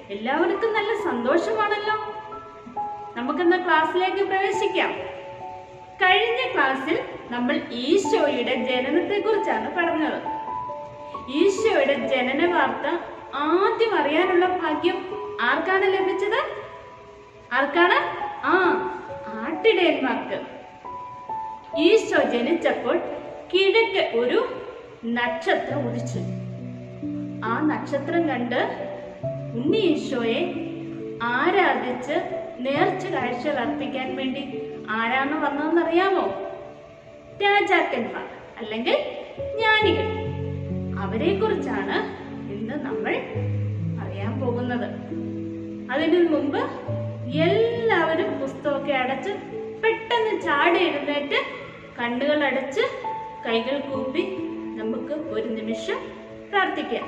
എല്ലാവർക്കും നല്ല സന്തോഷമാണല്ലോ നമുക്കെന്ന ക്ലാസ്സിലേക്ക് പ്രവേശിക്കാം കഴിഞ്ഞ ക്ലാസ്സിൽ നമ്മൾ ഈശോയുടെ ജനനത്തെ കുറിച്ചാണ് പറഞ്ഞത് ഈശോയുടെ ജനന വാർത്ത ആദ്യം അറിയാനുള്ള ഭാഗ്യം ആർക്കാണ് ലഭിച്ചത് ആർക്കാണ് ആ ആട്ടിടയന്മാർക്ക് ഈശോ ജനിച്ചപ്പോൾ കിഴക്ക് ഒരു നക്ഷത്രം ഉദിച്ചു ആ നക്ഷത്രം കണ്ട് ഉണ്ണി ഈശോയെ ആരാധിച്ച് നേർച്ച കാഴ്ചകൾ അർപ്പിക്കാൻ വേണ്ടി ആരാണ് വന്നതെന്ന് അറിയാമോ രാജാക്കന്മാർ അല്ലെങ്കിൽ ജ്ഞാനികൾ അവരെ കുറിച്ചാണ് ഇന്ന് നമ്മൾ അറിയാൻ പോകുന്നത് അതിനു മുമ്പ് എല്ലാവരും പുസ്തകമൊക്കെ അടച്ച് പെട്ടെന്ന് ചാടി എഴുന്നേറ്റ് കണ്ണുകൾ അടച്ച് കൈകൾ കൂപ്പി നമുക്ക് ഒരു നിമിഷം പ്രാർത്ഥിക്കാം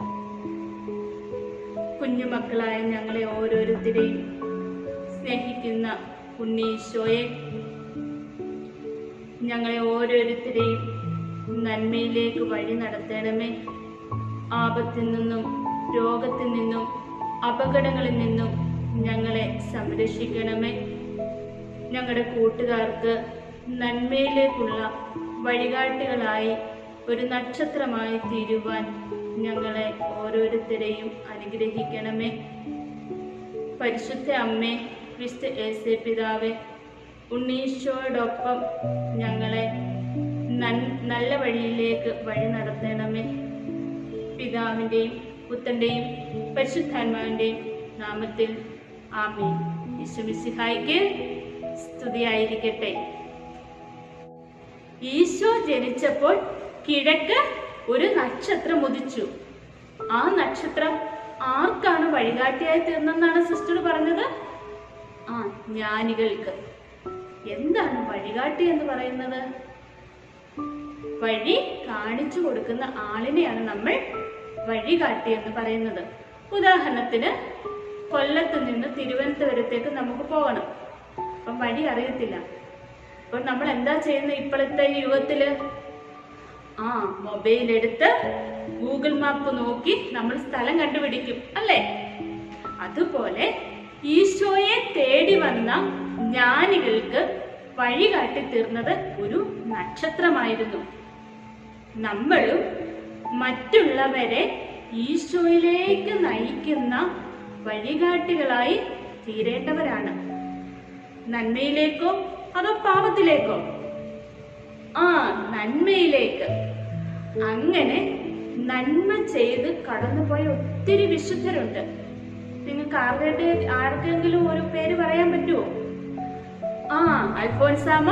കുഞ്ഞുമക്കളായ ഞങ്ങളെ ഓരോരുത്തരെയും സ്നേഹിക്കുന്ന ഉണ്ണീശോയെ ഞങ്ങളെ ഓരോരുത്തരെയും നന്മയിലേക്ക് വഴി നടത്തണമേ ആപത്തിൽ നിന്നും രോഗത്തിൽ നിന്നും അപകടങ്ങളിൽ നിന്നും ഞങ്ങളെ സംരക്ഷിക്കണമേ ഞങ്ങളുടെ കൂട്ടുകാർക്ക് നന്മയിലേക്കുള്ള വഴികാട്ടികളായി ഒരു നക്ഷത്രമായി തീരുവാൻ ഞങ്ങളെ ഓരോരുത്തരെയും അനുഗ്രഹിക്കണമേ പരിശുദ്ധ അമ്മേ വിശുദ്ധ ഏസെ പിതാവേ ഉണ്ണീശോയോടൊപ്പം ഞങ്ങളെ നൻ- നല്ല വഴിയിലേക്ക് വഴി നടത്തണമേ പിതാവിൻ്റെയും പുത്തൻ്റെയും പരിശുദ്ധാത്മാവിൻ്റെയും നാമത്തിൽ ആമേ യേശുമിസിഹായിക്ക് സ്തുതിയായിരിക്കട്ടെ ഈശോ ജനിച്ചപ്പോൾ കിഴക്ക് ഒരു നക്ഷത്രം ഉദിച്ചു ആ നക്ഷത്രം ആർക്കാണ് വഴികാട്ടിയായി തീർന്നെന്നാണ് സിസ്റ്റർ പറഞ്ഞത് ആ ജ്ഞാനികൾക്ക് എന്താണ് വഴികാട്ടി എന്ന് പറയുന്നത് വഴി കാണിച്ചു കൊടുക്കുന്ന ആളിനെയാണ് നമ്മൾ വഴികാട്ടി എന്ന് പറയുന്നത് ഉദാഹരണത്തിന് കൊല്ലത്ത് നിന്ന് തിരുവനന്തപുരത്തേക്ക് നമുക്ക് പോകണം അപ്പം വഴി അറിയത്തില്ല അപ്പോൾ നമ്മൾ എന്താ ചെയ്യുന്നത് ഇപ്പോഴത്തെ യുഗത്തില് ആ മൊബൈൽ എടുത്ത് ഗൂഗിൾ മാപ്പ് നോക്കി നമ്മൾ സ്ഥലം കണ്ടുപിടിക്കും അല്ലേ അതുപോലെ ഈശോയെ തേടി വന്ന ജ്ഞാനികൾക്ക് വഴി കാട്ടി തീർന്നത് ഒരു നക്ഷത്രമായിരുന്നു നമ്മളും മറ്റുള്ളവരെ ഈശോയിലേക്ക് നയിക്കുന്ന വഴികാട്ടികളായി തീരേണ്ടവരാണ് നന്മയിലേക്കോ അതോ പാപത്തിലേക്കോ ആ നന്മയിലേക്ക് അങ്ങനെ നന്മ ചെയ്ത് കടന്നുപോയ ഒത്തിരി വിശുദ്ധരുണ്ട് നിങ്ങൾക്ക് ആരുടെ ആർക്കെങ്കിലും ഒരു പേര് പറയാൻ പറ്റുമോ ആ അൽഫോൻസാമ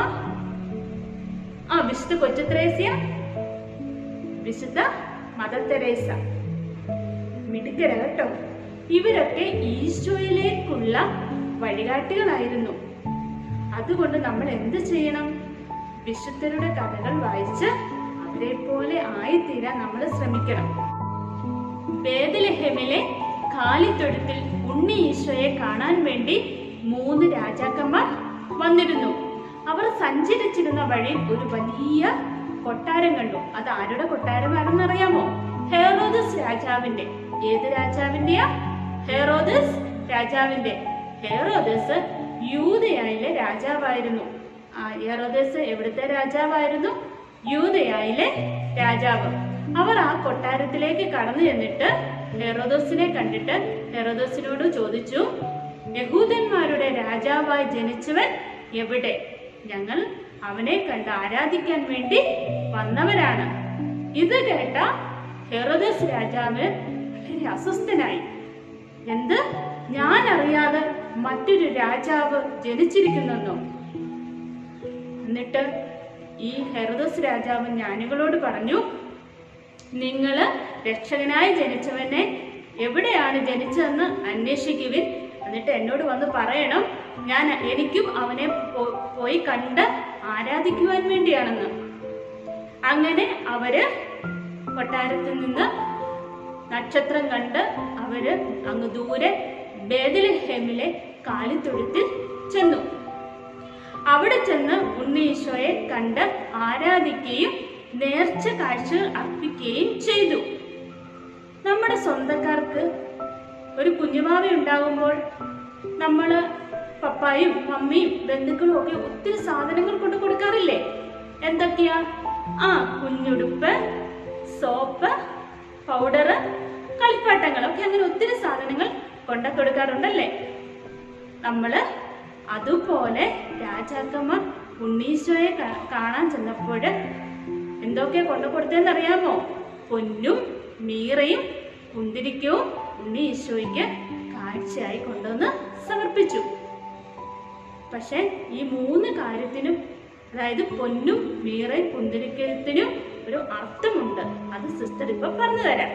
ആ വിശുദ്ധ കൊച്ചുത്രേസ്യ വിശുദ്ധ മദർ തെരേസ മിടുക്കര കേട്ടോ ഇവരൊക്കെ ഈശോയിലേക്കുള്ള വഴികാട്ടികളായിരുന്നു അതുകൊണ്ട് നമ്മൾ എന്ത് ചെയ്യണം വിശുദ്ധരുടെ കഥകൾ വായിച്ച് അവരെ പോലെ ആയിത്തീരാൻ നമ്മൾ ശ്രമിക്കണം ബേദലഹേമിലെ കാലിത്തൊഴുത്തിൽ ഉണ്ണി ഈശോയെ കാണാൻ വേണ്ടി മൂന്ന് രാജാക്കന്മാർ വന്നിരുന്നു അവർ സഞ്ചരിച്ചിരുന്ന വഴി ഒരു വലിയ കൊട്ടാരം കണ്ടു അത് ആരുടെ കൊട്ടാരമാണെന്ന് അറിയാമോ ഹെറോദസ് രാജാവിന്റെ ഏത് രാജാവിന്റെയാ ഹെറോദസ് രാജാവിന്റെ ഹെറോദസ് യൂതയായിലെ രാജാവായിരുന്നു ആ ഹെറോദസ് എവിടുത്തെ രാജാവായിരുന്നു യൂതയായിലെ രാജാവ് അവർ ആ കൊട്ടാരത്തിലേക്ക് കടന്നു ചെന്നിട്ട് ഹെറോദോസിനെ കണ്ടിട്ട് ഹെറോദോസിനോട് ചോദിച്ചു യഹൂദന്മാരുടെ രാജാവായി ജനിച്ചവൻ എവിടെ ഞങ്ങൾ അവനെ കണ്ട് ആരാധിക്കാൻ വേണ്ടി വന്നവരാണ് ഇത് കേട്ട ഹെറോദസ് രാജാവ് വളരെ അസ്വസ്ഥനായി എന്ത് ഞാൻ അറിയാതെ മറ്റൊരു രാജാവ് ജനിച്ചിരിക്കുന്നെന്നോ എന്നിട്ട് ഈ ഹെറോദസ് രാജാവ് ജ്ഞാനികളോട് പറഞ്ഞു നിങ്ങള് രക്ഷകനായി ജനിച്ചവനെ എവിടെയാണ് ജനിച്ചതെന്ന് അന്വേഷിക്കുവിൻ എന്നിട്ട് എന്നോട് വന്ന് പറയണം ഞാൻ എനിക്കും അവനെ പോ- പോയി കണ്ട് ആരാധിക്കുവാൻ വേണ്ടിയാണെന്ന് അങ്ങനെ അവര് കൊട്ടാരത്തിൽ നിന്ന് നക്ഷത്രം കണ്ട് അവര് അങ്ങ് ദൂരെ ബേദലഹേമിലെ കാലിത്തൊഴുത്തിൽ ചെന്നു അവിടെ ചെന്ന് ഉണ്ണീശോയെ കണ്ട് ആരാധിക്കുകയും നേർച്ച കാഴ്ചകൾ അർപ്പിക്കുകയും ചെയ്തു നമ്മുടെ സ്വന്തക്കാർക്ക് ഒരു കുഞ്ഞുമാവ ഉണ്ടാകുമ്പോൾ നമ്മൾ പപ്പായും മമ്മിയും ബന്ധുക്കളും ഒക്കെ ഒത്തിരി സാധനങ്ങൾ കൊണ്ട് കൊടുക്കാറില്ലേ എന്തൊക്കെയാ ആ കുഞ്ഞുടുപ്പ് സോപ്പ് പൗഡറ് കളിപ്പാട്ടങ്ങൾ ഒക്കെ അങ്ങനെ ഒത്തിരി സാധനങ്ങൾ കൊണ്ട കൊടുക്കാറുണ്ടല്ലേ നമ്മള് അതുപോലെ രാജാക്കന്മാർ ഉണ്ണീശോയെ കാ- കാണാൻ ചെന്നപ്പോൾ എന്തൊക്കെയാ കൊണ്ടു കൊടുത്തതെന്ന് അറിയാമോ പൊന്നും മീറയും കുന്തിരിക്കവും ഉണ്ണി ഈശോയ്ക്ക് കാഴ്ചയായി കൊണ്ടുവന്ന് സമർപ്പിച്ചു പക്ഷെ ഈ മൂന്ന് കാര്യത്തിനും അതായത് പൊന്നും മീറയും കുന്തിരിക്കത്തിനും ഒരു അർത്ഥമുണ്ട് അത് സിസ്റ്റർ ഇപ്പൊ പറഞ്ഞു തരാം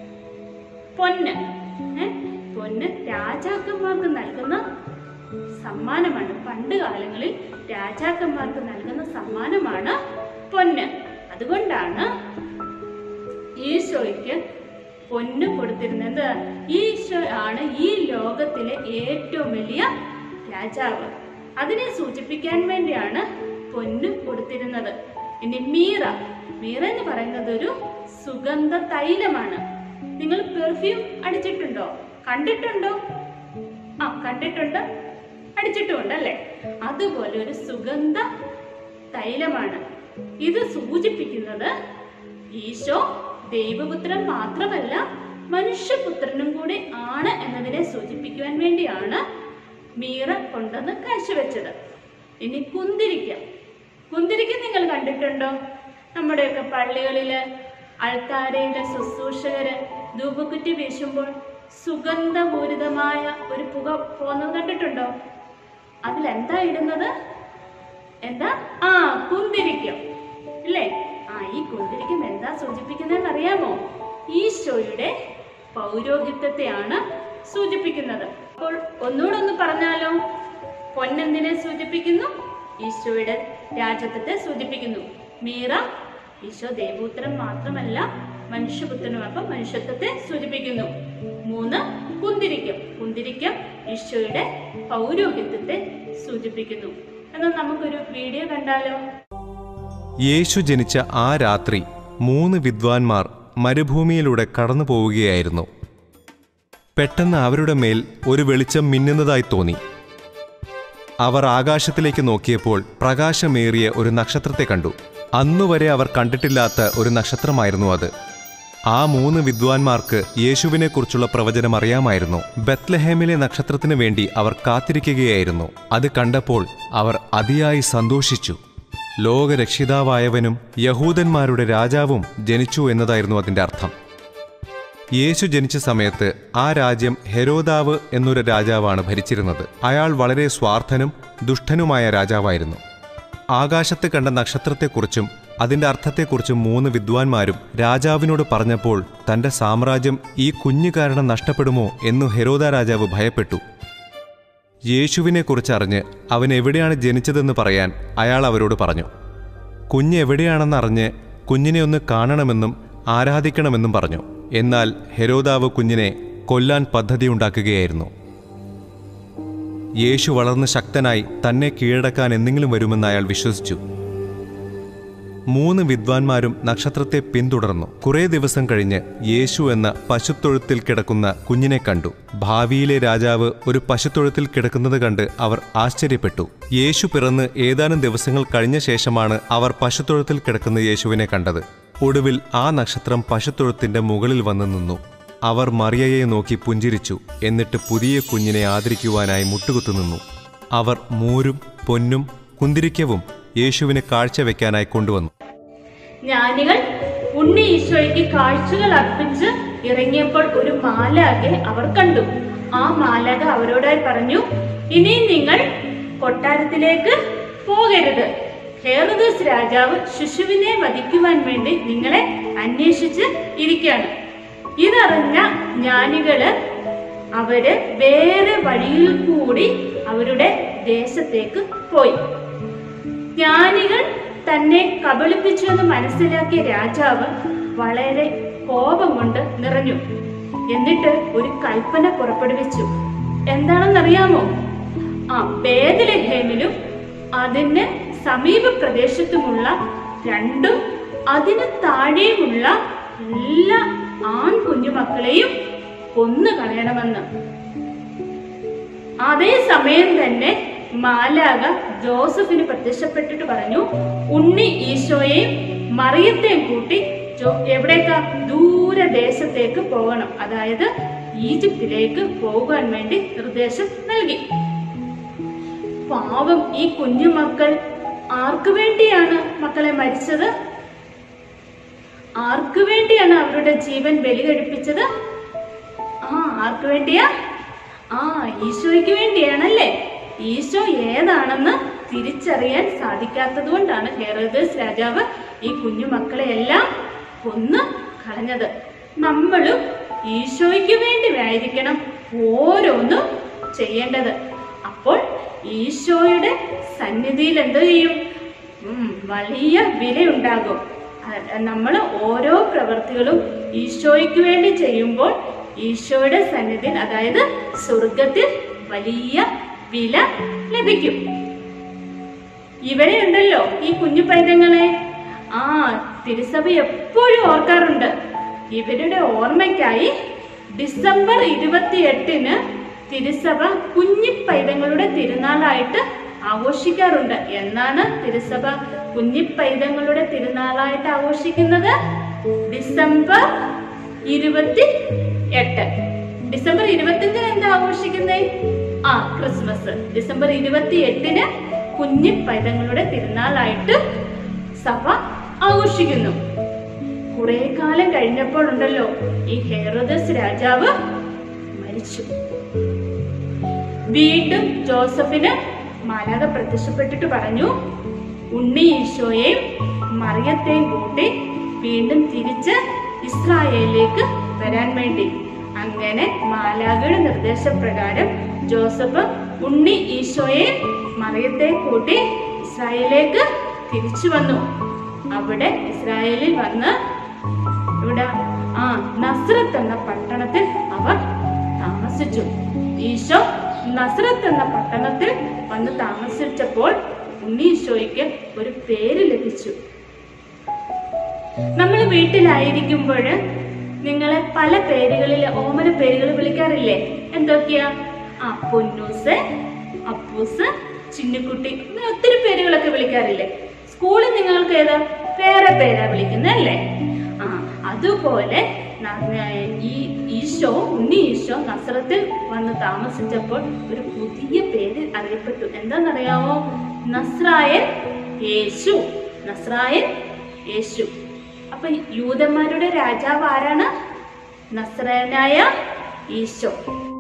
പൊന്ന് ഏ? പൊന്ന് രാജാക്കന്മാർക്ക് നൽകുന്ന സമ്മാനമാണ് പണ്ട് കാലങ്ങളിൽ രാജാക്കന്മാർക്ക് നൽകുന്ന സമ്മാനമാണ് പൊന്ന് അതുകൊണ്ടാണ് ഈശോയ്ക്ക് പൊന്ന് കൊടുത്തിരുന്നത് ഈശോ ആണ് ഈ ലോകത്തിലെ ഏറ്റവും വലിയ രാജാവ് അതിനെ സൂചിപ്പിക്കാൻ വേണ്ടിയാണ് പൊന്ന് കൊടുത്തിരുന്നത് ഇനി മീറ മീറ എന്ന് പറയുന്നത് ഒരു സുഗന്ധ തൈലമാണ് നിങ്ങൾ പെർഫ്യൂം അടിച്ചിട്ടുണ്ടോ കണ്ടിട്ടുണ്ടോ ആ കണ്ടിട്ടുണ്ട് അടിച്ചിട്ടുമുണ്ട് അല്ലേ അതുപോലെ ഒരു സുഗന്ധ തൈലമാണ് ഇത് സൂചിപ്പിക്കുന്നത് ഈശോ ദൈവപുത്രൻ മാത്രമല്ല മനുഷ്യപുത്രനും കൂടി ആണ് എന്നതിനെ സൂചിപ്പിക്കുവാൻ വേണ്ടിയാണ് മീറ കൊണ്ടുവന്ന് കാഴ്ചവെച്ചത് ഇനി കുന്തിരിക്ക കുന്തിരിക്ക നിങ്ങൾ കണ്ടിട്ടുണ്ടോ നമ്മുടെയൊക്കെ പള്ളികളില് ആൾക്കാരയിലെ ശുശ്രൂഷകര് ധൂപക്കുറ്റി വീശുമ്പോൾ സുഗന്ധപൂരിതമായ ഒരു പുക പോകുന്നത് കണ്ടിട്ടുണ്ടോ അതിലെന്താ ഇടുന്നത് എന്താ ആ കുന്തിരിക്കം ഇല്ലേ ആ ഈ കുന്തിരിക്കം എന്താ സൂചിപ്പിക്കുന്നതെന്ന് അറിയാമോ ഈശോയുടെ പൗരോഹിത്യത്തെയാണ് സൂചിപ്പിക്കുന്നത് അപ്പോൾ ഒന്നുകൂടെ ഒന്ന് പറഞ്ഞാലോ പൊന്നെന്തിനെ സൂചിപ്പിക്കുന്നു ഈശോയുടെ രാജത്വത്തെ സൂചിപ്പിക്കുന്നു മീറ ഈശോ ദേവപുത്രൻ മാത്രമല്ല മനുഷ്യപുത്രനും അപ്പം മനുഷ്യത്വത്തെ സൂചിപ്പിക്കുന്നു മൂന്ന് കുന്തിരിക്കം കുന്തിരിക്കം ഈശോയുടെ പൗരോഹിത്യത്തെ സൂചിപ്പിക്കുന്നു എന്നാൽ നമുക്കൊരു വീഡിയോ കണ്ടാലോ യേശു ജനിച്ച ആ രാത്രി മൂന്ന് വിദ്വാൻമാർ മരുഭൂമിയിലൂടെ കടന്നു പോവുകയായിരുന്നു പെട്ടെന്ന് അവരുടെ മേൽ ഒരു വെളിച്ചം മിന്നുന്നതായി തോന്നി അവർ ആകാശത്തിലേക്ക് നോക്കിയപ്പോൾ പ്രകാശമേറിയ ഒരു നക്ഷത്രത്തെ കണ്ടു അന്നുവരെ അവർ കണ്ടിട്ടില്ലാത്ത ഒരു നക്ഷത്രമായിരുന്നു അത് ആ മൂന്ന് വിദ്വാൻമാർക്ക് യേശുവിനെക്കുറിച്ചുള്ള പ്രവചനം അറിയാമായിരുന്നു ബത്ലഹേമിലെ നക്ഷത്രത്തിനു വേണ്ടി അവർ കാത്തിരിക്കുകയായിരുന്നു അത് കണ്ടപ്പോൾ അവർ അതിയായി സന്തോഷിച്ചു ലോകരക്ഷിതാവായവനും യഹൂദന്മാരുടെ രാജാവും ജനിച്ചു എന്നതായിരുന്നു അതിന്റെ അർത്ഥം യേശു ജനിച്ച സമയത്ത് ആ രാജ്യം ഹെരോദാവ് എന്നൊരു രാജാവാണ് ഭരിച്ചിരുന്നത് അയാൾ വളരെ സ്വാർത്ഥനും ദുഷ്ടനുമായ രാജാവായിരുന്നു ആകാശത്ത് കണ്ട നക്ഷത്രത്തെക്കുറിച്ചും അതിന്റെ അർത്ഥത്തെക്കുറിച്ചും മൂന്ന് വിദ്വാൻമാരും രാജാവിനോട് പറഞ്ഞപ്പോൾ തന്റെ സാമ്രാജ്യം ഈ കുഞ്ഞു കാരണം നഷ്ടപ്പെടുമോ എന്നു ഹെരോദ രാജാവ് ഭയപ്പെട്ടു യേശുവിനെക്കുറിച്ചറിഞ്ഞ് അവൻ എവിടെയാണ് ജനിച്ചതെന്ന് പറയാൻ അയാൾ അവരോട് പറഞ്ഞു കുഞ്ഞ് എവിടെയാണെന്നറിഞ്ഞ് കുഞ്ഞിനെ ഒന്ന് കാണണമെന്നും ആരാധിക്കണമെന്നും പറഞ്ഞു എന്നാൽ ഹെരോദാവ് കുഞ്ഞിനെ കൊല്ലാൻ പദ്ധതിയുണ്ടാക്കുകയായിരുന്നു യേശു വളർന്ന് ശക്തനായി തന്നെ കീഴടക്കാൻ എന്തെങ്കിലും വരുമെന്ന് അയാൾ വിശ്വസിച്ചു മൂന്ന് വിദ്വാൻമാരും നക്ഷത്രത്തെ പിന്തുടർന്നു കുറേ ദിവസം കഴിഞ്ഞ് യേശു എന്ന പശുത്തൊഴുത്തിൽ കിടക്കുന്ന കുഞ്ഞിനെ കണ്ടു ഭാവിയിലെ രാജാവ് ഒരു പശുത്തൊഴുത്തിൽ കിടക്കുന്നത് കണ്ട് അവർ ആശ്ചര്യപ്പെട്ടു യേശു പിറന്ന് ഏതാനും ദിവസങ്ങൾ കഴിഞ്ഞ ശേഷമാണ് അവർ പശുത്തൊഴുത്തിൽ കിടക്കുന്ന യേശുവിനെ കണ്ടത് ഒടുവിൽ ആ നക്ഷത്രം പശുത്തൊഴുത്തിന്റെ മുകളിൽ വന്നു നിന്നു അവർ മറിയയെ നോക്കി പുഞ്ചിരിച്ചു എന്നിട്ട് പുതിയ കുഞ്ഞിനെ ആദരിക്കുവാനായി മുട്ടുകുത്തു നിന്നു അവർ മൂരും പൊന്നും കുന്തിരിക്കവും യേശുവിന് കാഴ്ചവെക്കാനായി കൊണ്ടുവന്നു ജ്ഞാനികൾ ഉണ്ണി ഈശോയ്ക്ക് കാഴ്ചകൾ അർപ്പിച്ച് ഇറങ്ങിയപ്പോൾ ഒരു മാലാകെ അവർ കണ്ടു ആ മാലാക അവരോടായി പറഞ്ഞു ഇനി നിങ്ങൾ കൊട്ടാരത്തിലേക്ക് പോകരുത് ഹേറദൂസ് രാജാവ് ശിശുവിനെ വധിക്കുവാൻ വേണ്ടി നിങ്ങളെ അന്വേഷിച്ച് ഇരിക്കുകയാണ് ഇതറിഞ്ഞ ജ്ഞാനികള് അവര് വേറെ വഴിയിൽ കൂടി അവരുടെ ദേശത്തേക്ക് പോയി ജ്ഞാനികൾ തന്നെ കബളിപ്പിച്ചു എന്ന് മനസ്സിലാക്കിയ രാജാവ് വളരെ കോപം കൊണ്ട് നിറഞ്ഞു എന്നിട്ട് ഒരു കൽപ്പന പുറപ്പെടുവിച്ചു എന്താണെന്നറിയാമോ ആ ബേദലഹേമിലും അതിന് സമീപ പ്രദേശത്തുമുള്ള രണ്ടും അതിന് താഴെയുമുള്ള എല്ലാ ആൺ കുഞ്ഞുമക്കളെയും കൊന്നു കളയണമെന്ന് അതേ സമയം തന്നെ മാലാക ജോസഫിന് പ്രത്യക്ഷപ്പെട്ടിട്ട് പറഞ്ഞു ഉണ്ണി ഈശോയെയും മറിയത്തെയും കൂട്ടി ജോ എവിടേക്കാ ദൂരദേശത്തേക്ക് പോകണം അതായത് ഈജിപ്തിലേക്ക് പോകാൻ വേണ്ടി നിർദ്ദേശം നൽകി പാവം ഈ കുഞ്ഞു മക്കൾ ആർക്കു വേണ്ടിയാണ് മക്കളെ മരിച്ചത് ആർക്കു വേണ്ടിയാണ് അവരുടെ ജീവൻ ബലി കഴിപ്പിച്ചത് ആ ആർക്കു വേണ്ടിയാ ആ ഈശോയ്ക്ക് വേണ്ടിയാണല്ലേ ഈശോ ഏതാണെന്ന് തിരിച്ചറിയാൻ സാധിക്കാത്തത് കൊണ്ടാണ് ഹെറോദേസ് രാജാവ് ഈ കുഞ്ഞു മക്കളെ എല്ലാം കൊന്ന് കളഞ്ഞത് നമ്മളും ഈശോയ്ക്ക് വേണ്ടി ആയിരിക്കണം ഓരോന്നും ചെയ്യേണ്ടത് അപ്പോൾ ഈശോയുടെ സന്നിധിയിൽ എന്ത് ചെയ്യും ഉം, വലിയ വിലയുണ്ടാകും നമ്മൾ ഓരോ പ്രവൃത്തികളും ഈശോയ്ക്ക് വേണ്ടി ചെയ്യുമ്പോൾ ഈശോയുടെ സന്നിധിയിൽ അതായത് സ്വർഗത്തിൽ വലിയ വില ലഭിക്കും ഇവിടെ ഉണ്ടല്ലോ ഈ കുഞ്ഞു പൈതങ്ങളെ ആ തിരുസഭ എപ്പോഴും ഓർക്കാറുണ്ട് ഇവരുടെ ഓർമ്മയ്ക്കായി ഡിസംബർ ഇരുപത്തി എട്ടിന് തിരുസഭ കുഞ്ഞി പൈതങ്ങളുടെ തിരുനാളായിട്ട് ആഘോഷിക്കാറുണ്ട് എന്നാണ് തിരുസഭ കുഞ്ഞി പൈതങ്ങളുടെ തിരുനാളായിട്ട് ആഘോഷിക്കുന്നത് ഡിസംബർ ഇരുപത്തി എട്ട് ഡിസംബർ ഇരുപത്തിയഞ്ചിന് എന്താ ആഘോഷിക്കുന്നേ ആ ക്രിസ്മസ് ഡിസംബർ ഇരുപത്തി എട്ടിന് കുഞ്ഞി പൈതങ്ങളുടെ തിരുനാളായിട്ട് സഭ ആഘോഷിക്കുന്നു കുറെ കാലം കഴിഞ്ഞപ്പോൾ ഉണ്ടല്ലോ ഈ ഹെറോദസ് രാജാവ് മരിച്ചു വീണ്ടും ജോസഫിന് മാലാക പ്രത്യക്ഷപ്പെട്ടിട്ട് പറഞ്ഞു ഉണ്ണി ഈശോയെയും മറിയത്തെയും കൂട്ടി വീണ്ടും തിരിച്ച് ഇസ്രായേലിലേക്ക് വരാൻ വേണ്ടി അങ്ങനെ മാലാകയുടെ നിർദ്ദേശപ്രകാരം ജോസഫ് ഉണ്ണി ഈശോയെയും മറിയത്തെയും കൂട്ടി ഇസ്രായേലിലേക്ക് തിരിച്ചു വന്നു അവിടെ ഇസ്രായേലിൽ വന്ന് ഇവിടെ ആ നസ്രത്ത് എന്ന പട്ടണത്തിൽ അവർ താമസിച്ചു ഈശോ നസ്രത്ത് എന്ന പട്ടണത്തിൽ വന്ന് താമസിച്ചപ്പോൾ ഉണ്ണി ഈശോയ്ക്ക് ഒരു പേര് ലഭിച്ചു നമ്മൾ വീട്ടിലായിരിക്കുമ്പോൾ നിങ്ങളെ പല പേരുകളിൽ ഓമന പേരുകൾ വിളിക്കാറില്ലേ എന്തൊക്കെയാ ആ പൊന്നൂസ് അപ്പൂസ് ചിന്നുകുട്ടി ഇങ്ങനെ ഒത്തിരി പേരുകളൊക്കെ വിളിക്കാറില്ലേ സ്കൂളിൽ നിങ്ങൾക്ക് ഏതാ വേറെ പേരാ വിളിക്കുന്നത് അല്ലേ ആ അതുപോലെ ന- ഈ ഈശോ ഉണ്ണി ഈശോ നസ്രത്തിൽ വന്ന് താമസിച്ചപ്പോൾ ഒരു പുതിയ പേര് അറിയപ്പെട്ടു എന്താണെന്നറിയാമോ നസ്രായൻ യേശു നസ്രായൻ യേശു അപ്പൊ യൂതന്മാരുടെ രാജാവ് ആരാണ് നസ്രനായ ഈശോ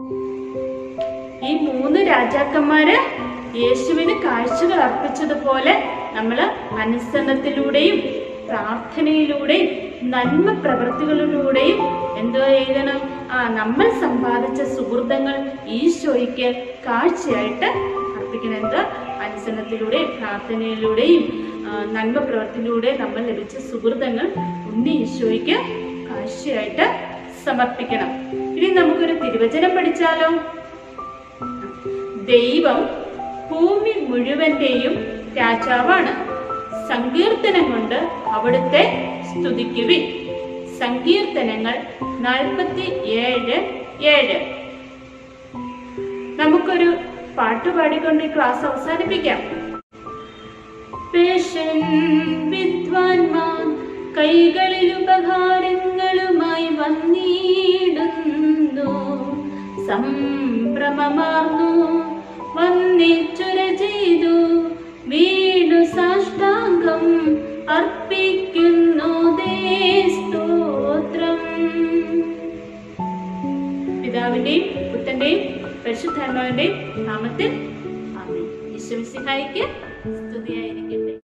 ഈ മൂന്ന് രാജാക്കന്മാര് യേശുവിന് കാഴ്ചകൾ അർപ്പിച്ചതുപോലെ നമ്മൾ അനുസരണത്തിലൂടെയും പ്രാർത്ഥനയിലൂടെയും നന്മ പ്രവൃത്തികളിലൂടെയും എന്തോ എഴുതണം ആ നമ്മൾ സമ്പാദിച്ച സുഹൃതങ്ങൾ ഈശോയ്ക്ക് കാഴ്ചയായിട്ട് അർപ്പിക്കണം എന്തോ അനുസരണത്തിലൂടെയും പ്രാർത്ഥനയിലൂടെയും ആ, നന്മ പ്രവൃത്തിയിലൂടെ നമ്മൾ ലഭിച്ച സുഹൃതങ്ങൾ ഉണ്ണി ഈശോയ്ക്ക് കാഴ്ചയായിട്ട് സമർപ്പിക്കണം ഇനി നമുക്കൊരു തിരുവചനം പഠിച്ചാലോ ദൈവം ഭൂമി മുഴുവന്റെയും രാജാവാണ് സങ്കീർത്തനം കൊണ്ട് അവിടുത്തെ സ്തുതിക്കുവിൻ സങ്കീർത്തനങ്ങൾ നാൽപ്പത്തി ഏഴ് ഏഴ് നമുക്കൊരു പാട്ട് പാടിക്കൊണ്ട് ഈ ക്ലാസ് അവസാനിപ്പിക്കാം പേഷൻ വിദ്വാൻമാർ കൈകളിൽ ഉപകാരങ്ങളുമായി വന്നിടുന്നു സംഭ്രമമാർന്നു വന്നിച്ചുര ചെയ്തു വീണു സാഷ്ടാംഗം അർപ്പിക്കുന്നു ദേ സ്തോത്രം പിതാവിന്റെയും പുത്രന്റെയും പരിശുദ്ധാത്മാവിന്റെയും നാമത്തിൽ ആമേൻ ഈശ്വര സ്തുതിയായിരിക്കട്ടെ